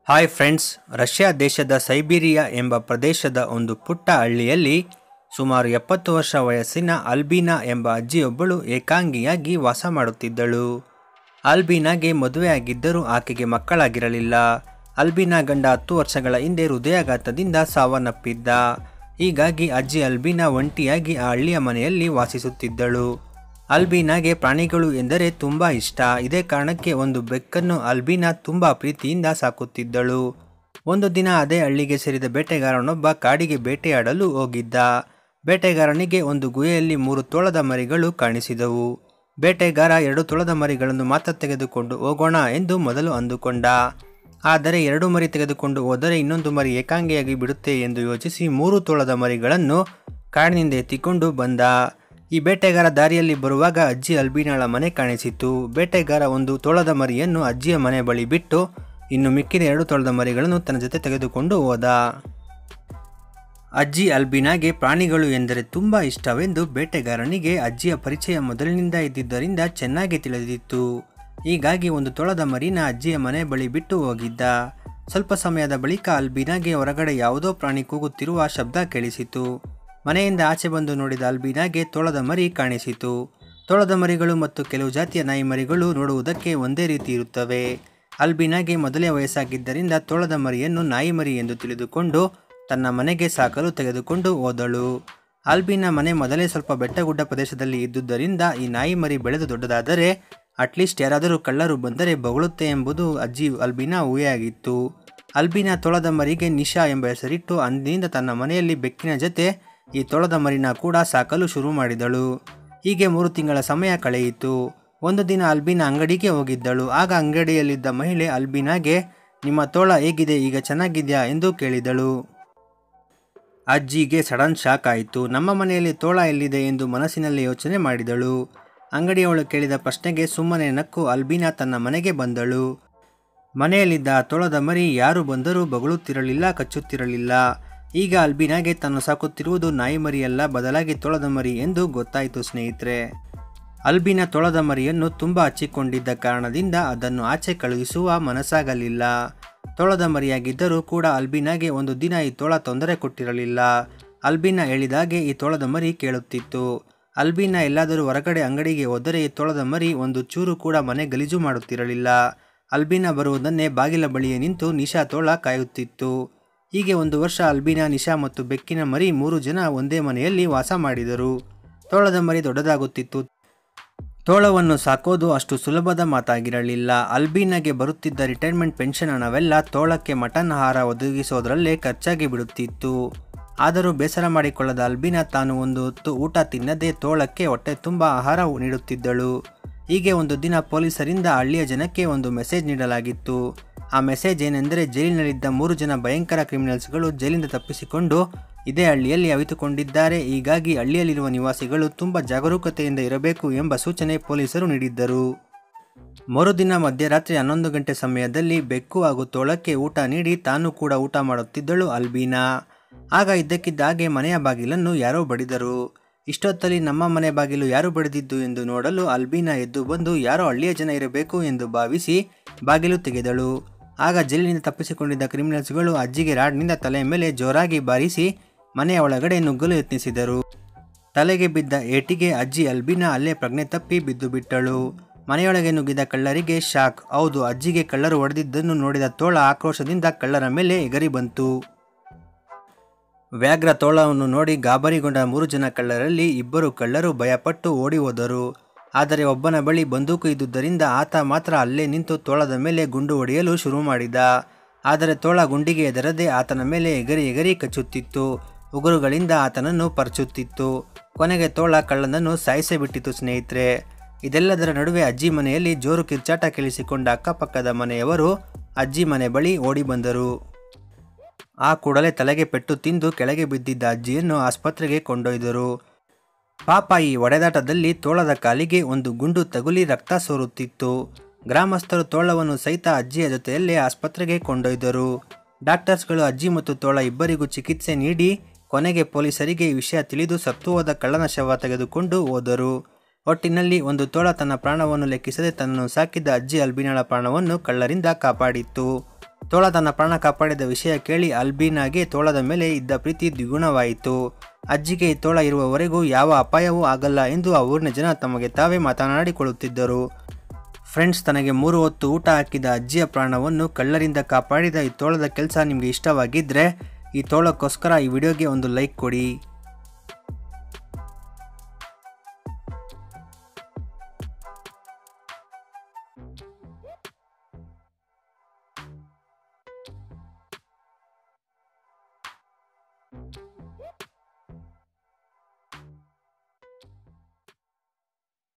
hi friends Russia ದೇಶದ Siberia ಎಂಬ ಪ್ರದೇಶದ ಒಂದು ಪುಟ್ಟ ಹಳ್ಳಿಯಲ್ಲಿ ಸುಮಾರು ಎಪ್ಪತ್ತು ವರ್ಷ ವಯಸ್ಸಿನ ಅಲ್ಬೀನಾ ಎಂಬ ಅಜ್ಜಿಯೊಬ್ಬಳು ಏಕಾಂಗಿಯಾಗಿ ವಾಸ ಮಾಡುತ್ತಿದ್ದಳು ಅಲ್ಬೀನಾಗೆ ಮದುವೆಯಾಗಿದ್ದರೂ ಆಕೆಗೆ ಮಕ್ಕಳಾಗಿರಲಿಲ್ಲ ಅಲ್ಬೀನಾ ಗಂಡ ಹತ್ತು ವರ್ಷಗಳ ಹಿಂದೆ ಹೃದಯಾಘಾತದಿಂದ ಸಾವನ್ನಪ್ಪಿದ್ದ ಹೀಗಾಗಿ ಅಜ್ಜಿ ಅಲ್ಬೀನಾ ಒಂಟಿಯಾಗಿ ಆ ಹಳ್ಳಿಯ ಮನೆಯಲ್ಲಿ ವಾಸಿಸುತ್ತಿದ್ದಳು ಅಲ್ಬೀನಾಗೆ ಪ್ರಾಣಿಗಳು ಎಂದರೆ ತುಂಬ ಇಷ್ಟ ಇದೇ ಕಾರಣಕ್ಕೆ ಒಂದು ಬೆಕ್ಕನ್ನು ಅಲ್ಬೀನಾ ತುಂಬ ಪ್ರೀತಿಯಿಂದ ಸಾಕುತ್ತಿದ್ದಳು ಒಂದು ದಿನ ಅದೇ ಹಳ್ಳಿಗೆ ಸೇರಿದ ಬೇಟೆಗಾರನೊಬ್ಬ ಕಾಡಿಗೆ ಬೇಟೆಯಾಡಲು ಹೋಗಿದ್ದ ಬೇಟೆಗಾರನಿಗೆ ಒಂದು ಗುಹೆಯಲ್ಲಿ ಮೂರು ತೋಳದ ಮರಿಗಳು ಕಾಣಿಸಿದವು ಬೇಟೆಗಾರ ಎರಡು ತೋಳದ ಮರಿಗಳನ್ನು ಮಾತ್ರ ತೆಗೆದುಕೊಂಡು ಹೋಗೋಣ ಎಂದು ಮೊದಲು ಅಂದುಕೊಂಡ ಆದರೆ ಎರಡು ಮರಿ ತೆಗೆದುಕೊಂಡು ಹೋದರೆ ಇನ್ನೊಂದು ಮರಿ ಏಕಾಂಗಿಯಾಗಿ ಬಿಡುತ್ತೆ ಎಂದು ಯೋಚಿಸಿ ಮೂರು ತೋಳದ ಮರಿಗಳನ್ನು ಕಾಡಿನಿಂದ ಎತ್ತಿಕೊಂಡು ಬಂದ ಈ ಬೇಟೆಗಾರ ದಾರಿಯಲ್ಲಿ ಬರುವಾಗ ಅಜ್ಜಿ ಅಲ್ಬೀನಾಳ ಮನೆ ಕಾಣಿಸಿತು ಬೇಟೆಗಾರ ಒಂದು ತೋಳದ ಮರಿಯನ್ನು ಅಜ್ಜಿಯ ಮನೆ ಬಳಿ ಬಿಟ್ಟು ಇನ್ನು ಮಿಕ್ಕಿದ ಎರಡು ತೋಳದ ಮರಿಗಳನ್ನು ತನ್ನ ಜೊತೆ ತೆಗೆದುಕೊಂಡು ಹೋದ ಅಜ್ಜಿ ಅಲ್ಬೀನಾಗೆ ಪ್ರಾಣಿಗಳು ಎಂದರೆ ತುಂಬ ಇಷ್ಟವೆಂದು ಬೇಟೆಗಾರನಿಗೆ ಅಜ್ಜಿಯ ಪರಿಚಯ ಮೊದಲಿನಿಂದ ಇದ್ದಿದ್ದರಿಂದ ಚೆನ್ನಾಗಿ ತಿಳಿದಿತ್ತು ಹೀಗಾಗಿ ಒಂದು ತೊಳದ ಮರಿನ ಅಜ್ಜಿಯ ಮನೆ ಬಳಿ ಬಿಟ್ಟು ಹೋಗಿದ್ದ ಸ್ವಲ್ಪ ಸಮಯದ ಬಳಿಕ ಅಲ್ಬೀನಾಗೆ ಹೊರಗಡೆ ಯಾವುದೋ ಪ್ರಾಣಿ ಕೂಗುತ್ತಿರುವ ಶಬ್ದ ಕೇಳಿಸಿತು ಮನೆಯಿಂದ ಆಚೆ ಬಂದು ನೋಡಿದ ಅಲ್ಬೀನಾಗೆ ತೋಳದ ಮರಿ ಕಾಣಿಸಿತು ತೋಳದ ಮರಿಗಳು ಮತ್ತು ಕೆಲವು ಜಾತಿಯ ನಾಯಿ ಮರಿಗಳು ನೋಡುವುದಕ್ಕೆ ಒಂದೇ ರೀತಿ ಇರುತ್ತವೆ ಅಲ್ಬೀನಾಗೆ ಮೊದಲೇ ವಯಸ್ಸಾಗಿದ್ದರಿಂದ ತೋಳದ ಮರಿಯನ್ನು ನಾಯಿ ಮರಿ ಎಂದು ತಿಳಿದುಕೊಂಡು ತನ್ನ ಮನೆಗೆ ಸಾಕಲು ತೆಗೆದುಕೊಂಡು ಹೋದಳು ಅಲ್ಬೀನ ಮನೆ ಮೊದಲೇ ಸ್ವಲ್ಪ ಬೆಟ್ಟಗುಡ್ಡ ಪ್ರದೇಶದಲ್ಲಿ ಇದ್ದುದರಿಂದ ಈ ನಾಯಿ ಮರಿ ಬೆಳೆದು ದೊಡ್ಡದಾದರೆ ಅಟ್ಲೀಸ್ಟ್ ಯಾರಾದರೂ ಕಳ್ಳರು ಬಂದರೆ ಬೊಗಳುತ್ತೆ ಎಂಬುದು ಅಜ್ಜಿ ಅಲ್ಬೀನಾ ಊಹೆಯಾಗಿತ್ತು ಅಲ್ಬೀನಾ ತೊಳದ ಮರಿಗೆ ನಿಶಾ ಎಂಬ ಹೆಸರಿಟ್ಟು ಅಂದಿನಿಂದ ತನ್ನ ಮನೆಯಲ್ಲಿ ಬೆಕ್ಕಿನ ಜೊತೆ ಈ ತೊಳದ ಮರಿನ ಕೂಡ ಸಾಕಲು ಶುರು ಮಾಡಿದಳು ಹೀಗೆ ಮೂರು ತಿಂಗಳ ಸಮಯ ಕಳೆಯಿತು ಒಂದು ದಿನ ಅಲ್ಬೀನಾ ಅಂಗಡಿಗೆ ಹೋಗಿದ್ದಳು ಆಗ ಅಂಗಡಿಯಲ್ಲಿದ್ದ ಮಹಿಳೆ ಅಲ್ಬೀನಾಗೆ ನಿಮ್ಮ ತೋಳ ಹೇಗಿದೆ ಈಗ ಚೆನ್ನಾಗಿದೆಯಾ ಎಂದು ಕೇಳಿದಳು ಅಜ್ಜಿಗೆ ಸಡನ್ ಶಾಕ್ ಆಯಿತು ನಮ್ಮ ಮನೆಯಲ್ಲಿ ತೋಳ ಎಲ್ಲಿದೆ ಎಂದು ಮನಸ್ಸಿನಲ್ಲಿ ಯೋಚನೆ ಮಾಡಿದಳು ಅಂಗಡಿಯವಳು ಕೇಳಿದ ಪ್ರಶ್ನೆಗೆ ಸುಮ್ಮನೆ ನಕ್ಕು ಅಲ್ಬೀನಾ ತನ್ನ ಮನೆಗೆ ಬಂದಳು ಮನೆಯಲ್ಲಿದ್ದ ತೋಳದ ಮರಿ ಯಾರು ಬಂದರೂ ಬಗಳುತ್ತಿರಲಿಲ್ಲ ಕಚ್ಚುತ್ತಿರಲಿಲ್ಲ ಈಗ ಅಲ್ಬೀನಾಗೆ ತಾನು ಸಾಕುತ್ತಿರುವುದು ನಾಯಿ ಮರಿಯಲ್ಲ ಬದಲಾಗಿ ತೋಳದ ಮರಿ ಎಂದು ಗೊತ್ತಾಯಿತು ಸ್ನೇಹಿತರೆ ಅಲ್ಬೀನಾ ತೋಳದ ಮರಿಯನ್ನು ತುಂಬ ಹಚ್ಚಿಕೊಂಡಿದ್ದ ಕಾರಣದಿಂದ ಅದನ್ನು ಆಚೆ ಕಳುಹಿಸುವ ಮನಸ್ಸಾಗಲಿಲ್ಲ ತೋಳದ ಮರಿಯಾಗಿದ್ದರೂ ಕೂಡ ಅಲ್ಬೀನಾಗೆ ಒಂದು ದಿನ ಈ ತೋಳ ತೊಂದರೆ ಕೊಟ್ಟಿರಲಿಲ್ಲ ಅಲ್ಬೀನಾ ಹೇಳಿದಾಗೆ ಈ ತೋಳದ ಮರಿ ಕೇಳುತ್ತಿತ್ತು ಅಲ್ಬೀನಾ ಎಲ್ಲಾದರೂ ಹೊರಗಡೆ ಅಂಗಡಿಗೆ ಹೋದರೆ ಈ ತೋಳದ ಮರಿ ಒಂದು ಚೂರು ಕೂಡ ಮನೆ ಗಲೀಜು ಮಾಡುತ್ತಿರಲಿಲ್ಲ ಅಲ್ಬೀನಾ ಬರುವುದನ್ನೇ ಬಾಗಿಲ ಬಳಿಯೇ ನಿಂತು ನಿಶಾ ತೋಳ ಕಾಯುತ್ತಿತ್ತು ಹೀಗೆ ಒಂದು ವರ್ಷ ಅಲ್ಬೀನಾ ನಿಶಾ ಮತ್ತು ಬೆಕ್ಕಿನ ಮರಿ ಮೂರು ಜನ ಒಂದೇ ಮನೆಯಲ್ಲಿ ವಾಸ ಮಾಡಿದರು ತೋಳದ ಮರಿ ದೊಡ್ಡದಾಗುತ್ತಿತ್ತು ತೋಳವನ್ನು ಸಾಕೋದು ಅಷ್ಟು ಸುಲಭದ ಮಾತಾಗಿರಲಿಲ್ಲ ಅಲ್ಬೀನಾಗೆ ಬರುತ್ತಿದ್ದ ರಿಟೈರ್ಮೆಂಟ್ ಪೆನ್ಷನ್ ಹಣವೆಲ್ಲ ತೋಳಕ್ಕೆ ಮಟನ್ ಆಹಾರ ಒದಗಿಸೋದ್ರಲ್ಲೇ ಖರ್ಚಾಗಿ ಬಿಡುತ್ತಿತ್ತು ಆದರೂ ಬೇಸರ ಮಾಡಿಕೊಳ್ಳದ ಅಲ್ಬೀನಾ ತಾನು ಒಂದು ಹೊತ್ತು ಊಟ ತಿನ್ನದೆ ತೋಳಕ್ಕೆ ಹೊಟ್ಟೆ ತುಂಬ ಆಹಾರ ನೀಡುತ್ತಿದ್ದಳು ಹೀಗೆ ಒಂದು ದಿನ ಪೊಲೀಸರಿಂದ ಹಳ್ಳಿಯ ಜನಕ್ಕೆ ಒಂದು ಮೆಸೇಜ್ ನೀಡಲಾಗಿತ್ತು ಆ ಮೆಸೇಜ್ ಏನೆಂದರೆ ಜೈಲಿನಲ್ಲಿದ್ದ ಮೂರು ಜನ ಭಯಂಕರ ಕ್ರಿಮಿನಲ್ಸ್ಗಳು ಜೈಲಿಂದ ತಪ್ಪಿಸಿಕೊಂಡು ಇದೇ ಹಳ್ಳಿಯಲ್ಲಿ ಅವಿತುಕೊಂಡಿದ್ದಾರೆ ಹೀಗಾಗಿ ಹಳ್ಳಿಯಲ್ಲಿರುವ ನಿವಾಸಿಗಳು ತುಂಬ ಜಾಗರೂಕತೆಯಿಂದ ಇರಬೇಕು ಎಂಬ ಸೂಚನೆ ಪೊಲೀಸರು ನೀಡಿದ್ದರು ಮರುದಿನ ಮಧ್ಯರಾತ್ರಿ ಹನ್ನೊಂದು ಗಂಟೆ ಸಮಯದಲ್ಲಿ ಬೆಕ್ಕು ಹಾಗೂ ತೋಳಕ್ಕೆ ಊಟ ನೀಡಿ ತಾನು ಕೂಡ ಊಟ ಮಾಡುತ್ತಿದ್ದಳು ಅಲ್ಬೀನಾ ಆಗ ಇದ್ದಕ್ಕಿದ್ದ ಹಾಗೆ ಮನೆಯ ಬಾಗಿಲನ್ನು ಯಾರೋ ಬಡಿದರು ಇಷ್ಟೊತ್ತಲ್ಲಿ ನಮ್ಮ ಮನೆ ಬಾಗಿಲು ಯಾರು ಬಡಿದಿದ್ದು ಎಂದು ನೋಡಲು ಅಲ್ಬೀನಾ ಎದ್ದು ಬಂದು ಯಾರೋ ಹಳ್ಳಿಯ ಜನ ಇರಬೇಕು ಎಂದು ಭಾವಿಸಿ ಬಾಗಿಲು ತೆಗೆದಳು ಆಗ ಜೈಲಿನಿಂದ ತಪ್ಪಿಸಿಕೊಂಡಿದ್ದ ಕ್ರಿಮಿನಲ್ಸ್ಗಳು ಅಜ್ಜಿಗೆ ರಾಡ್ನಿಂದ ತಲೆಯ ಮೇಲೆ ಜೋರಾಗಿ ಬಾರಿಸಿ ಮನೆಯ ಒಳಗಡೆ ನುಗ್ಗಲು ಯತ್ನಿಸಿದರು ತಲೆಗೆ ಬಿದ್ದ ಏಟಿಗೆ ಅಜ್ಜಿ ಅಲ್ಬೀನಾ ಅಲ್ಲೇ ಪ್ರಜ್ಞೆ ತಪ್ಪಿ ಬಿದ್ದು ಬಿಟ್ಟಳು ಮನೆಯೊಳಗೆ ನುಗ್ಗಿದ ಕಳ್ಳರಿಗೆ ಶಾಕ್ ಹೌದು ಅಜ್ಜಿಗೆ ಕಳ್ಳರು ಹೊಡೆದಿದ್ದನ್ನು ನೋಡಿದ ತೋಳ ಆಕ್ರೋಶದಿಂದ ಕಳ್ಳರ ಮೇಲೆ ಎಗರಿ ಬಂತು ವ್ಯಾಘ್ರ ತೋಳವನ್ನು ನೋಡಿ ಗಾಬರಿಗೊಂಡ ಮೂರು ಜನ ಕಳ್ಳರಲ್ಲಿ ಇಬ್ಬರು ಕಳ್ಳರು ಭಯಪಟ್ಟು ಓಡಿ ಹೋದರು ಆದರೆ ಒಬ್ಬನ ಬಳಿ ಬಂದೂಕು ಇದ್ದುದರಿಂದ ಆತ ಮಾತ್ರ ಅಲ್ಲೇ ನಿಂತು ತೋಳದ ಮೇಲೆ ಗುಂಡು ಹೊಡೆಯಲು ಶುರು ಮಾಡಿದ ಆದರೆ ತೋಳ ಗುಂಡಿಗೆ ಎದರದೆ ಆತನ ಮೇಲೆ ಎಗರಿ ಎಗರಿ ಕಚ್ಚುತ್ತಿತ್ತು ಉಗುರುಗಳಿಂದ ಆತನನ್ನು ಪರಚುತ್ತಿತ್ತು ಕೊನೆಗೆ ತೋಳ ಕಳ್ಳನನ್ನು ಸಾಯಿಸೇ ಬಿಟ್ಟಿತು ಸ್ನೇಹಿತರೆ ಇದೆಲ್ಲದರ ನಡುವೆ ಅಜ್ಜಿ ಮನೆಯಲ್ಲಿ ಜೋರು ಕಿರ್ಚಾಟ ಕೇಳಿಸಿಕೊಂಡ ಅಕ್ಕಪಕ್ಕದ ಮನೆಯವರು ಅಜ್ಜಿ ಮನೆ ಬಳಿ ಓಡಿ ಬಂದರು ಆ ಕೂಡಲೇ ತಲೆಗೆ ಪೆಟ್ಟು ತಿಂದು ಕೆಳಗೆ ಬಿದ್ದಿದ್ದ ಅಜ್ಜಿಯನ್ನು ಆಸ್ಪತ್ರೆಗೆ ಕೊಂಡೊಯ್ದರು ಪಾಪ ಈ ಒಡೆದಾಟದಲ್ಲಿ ತೋಳದ ಕಾಲಿಗೆ ಒಂದು ಗುಂಡು ತಗುಲಿ ರಕ್ತ ಸೋರುತ್ತಿತ್ತು ಗ್ರಾಮಸ್ಥರು ತೋಳವನ್ನು ಸಹಿತ ಅಜ್ಜಿಯ ಜೊತೆಯಲ್ಲೇ ಆಸ್ಪತ್ರೆಗೆ ಕೊಂಡೊಯ್ದರು ಡಾಕ್ಟರ್ಸ್ಗಳು ಅಜ್ಜಿ ಮತ್ತು ತೋಳ ಇಬ್ಬರಿಗೂ ಚಿಕಿತ್ಸೆ ನೀಡಿ ಕೊನೆಗೆ ಪೊಲೀಸರಿಗೆ ಈ ವಿಷಯ ತಿಳಿದು ಸತ್ತು ಹೋದ ಕಳ್ಳನ ಶವ ತೆಗೆದುಕೊಂಡು ಹೋದರು ಒಟ್ಟಿನಲ್ಲಿ ಒಂದು ತೋಳ ತನ್ನ ಪ್ರಾಣವನ್ನು ಲೆಕ್ಕಿಸದೆ ತನ್ನನ್ನು ಸಾಕಿದ್ದ ಅಜ್ಜಿ ಅಲ್ಬಿನಾಳ ಪ್ರಾಣವನ್ನು ಕಳ್ಳರಿಂದ ಕಾಪಾಡಿತ್ತು ತೋಳ ತನ್ನ ಪ್ರಾಣ ಕಾಪಾಡಿದ ವಿಷಯ ಕೇಳಿ ಅಲ್ಬೀನಾಗೆ ತೋಳದ ಮೇಲೆ ಇದ್ದ ಪ್ರೀತಿ ದ್ವಿಗುಣವಾಯಿತು ಅಜ್ಜಿಗೆ ಈ ತೋಳ ಇರುವವರೆಗೂ ಯಾವ ಅಪಾಯವೂ ಆಗಲ್ಲ ಎಂದು ಆ ಊರಿನ ಜನ ತಮಗೆ ತಾವೇ ಮಾತನಾಡಿಕೊಳ್ಳುತ್ತಿದ್ದರು ಫ್ರೆಂಡ್ಸ್ ತನಗೆ ಮೂರು ಹೊತ್ತು ಊಟ ಹಾಕಿದ ಅಜ್ಜಿಯ ಪ್ರಾಣವನ್ನು ಕಳ್ಳರಿಂದ ಕಾಪಾಡಿದ ಈ ತೋಳದ ಕೆಲಸ ನಿಮಗೆ ಇಷ್ಟವಾಗಿದ್ದರೆ ಈ ತೋಳಕ್ಕೋಸ್ಕರ ಈ ವಿಡಿಯೋಗೆ ಒಂದು ಲೈಕ್ ಕೊಡಿ